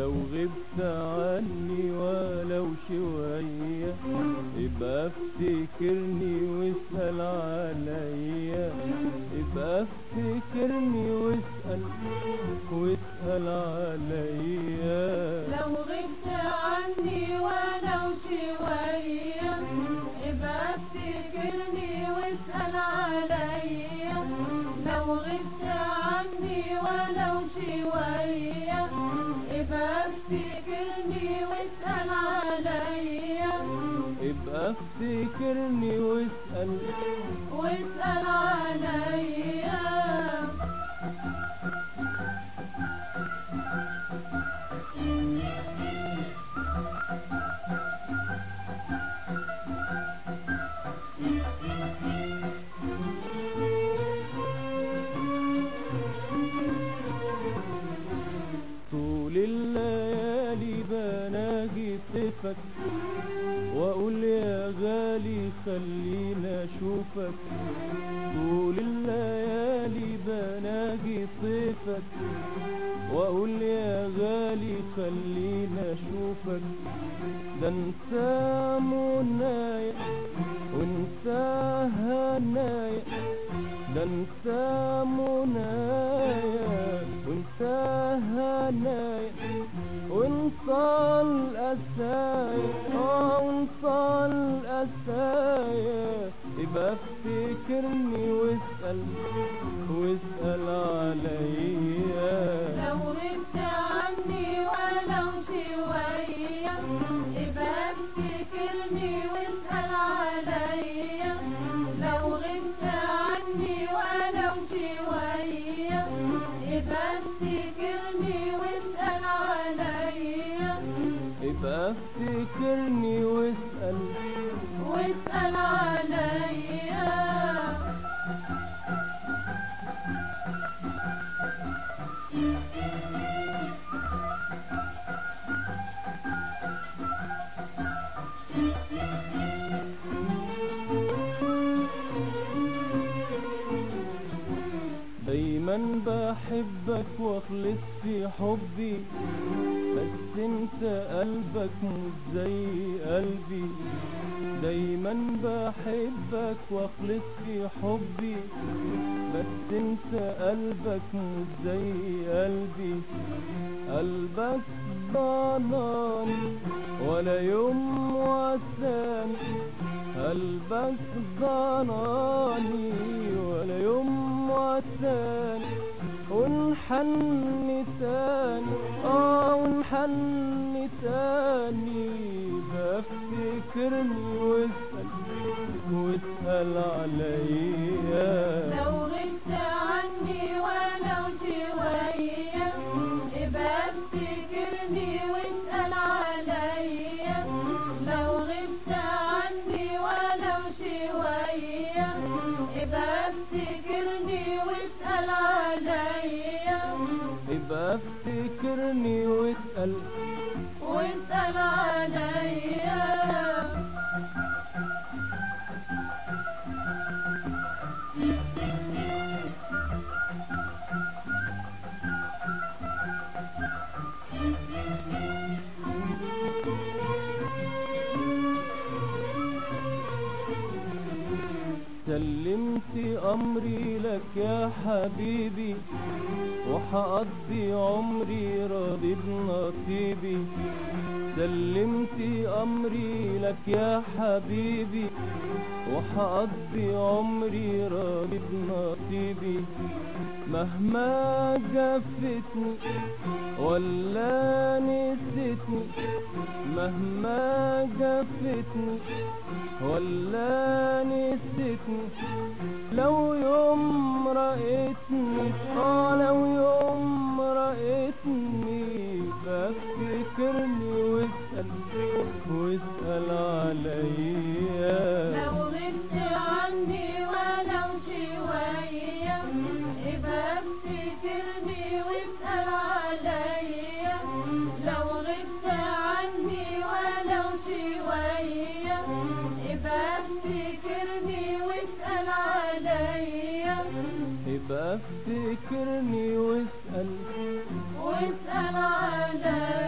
لو غبت عني ولو شوية يبقى افتكرني واسأل عليا يبقى افتكرني واسأل واسأل عليا لو غبت عني ولو شوية ابقى افتكرني واسأل عليا لو غبت عني ولو شوية ابقى افتكرني واسأل عليا يبقى افتكرني واسأل واسأل عليا طول الليالي بناجي طفك واقول يا غالي خلينا اشوفك طول الليالي بناجي طفك واقول يا غالي خلينا اشوفك ده انت منايا وانت هنايا ده انت منايا وانت هنايا وانت الاسايا اه وانت الاسايا يبقى افتكرني واسأل واسأل عليا لو غبت عني ولو شوية ابقى افتكرني واسأل عليا لو غبت عني ولو شوية ابقى افتكرني واسأل عليا يبقى افتكرني واسأل واسأل عليا دايما بحبك واخلص في حبي بس انت قلبك مش زي قلبي دايما بحبك واخلص في حبي بس انت قلبك مش زي قلبي قلبك ضناني ولا يوم وساني قلبك ضناني ولا يوم وساني ونحن تاني اه ونحن تاني بفتكرني واسأل واسأل عليا لو غبت عني ولو شوية ابقى افتكرني واسأل عليا لو غبت عني ولو شوية ابقى افتكرني واسأل عليا يبقى افتكرني واسأل واسأل عليا سلمت أمري لك يا حبيبي وحقضي عمري راضي بنصيبي سلمت أمري لك يا حبيبي وحقضي عمري راضي بنصيبي مهما جفتني ولا نسيتني مهما جفتني ولا نسيتني لو يوم رأيتني اه لو يوم رأيتني فافتكرني واسأل واسأل عليا لو غبت عني ولو شوية ابقى افتكرني واسأل عليا لو غبت عني ولو شوية ابقى افتكرني واسأل عليا يبقى افتكرني واسأل واسأل عليا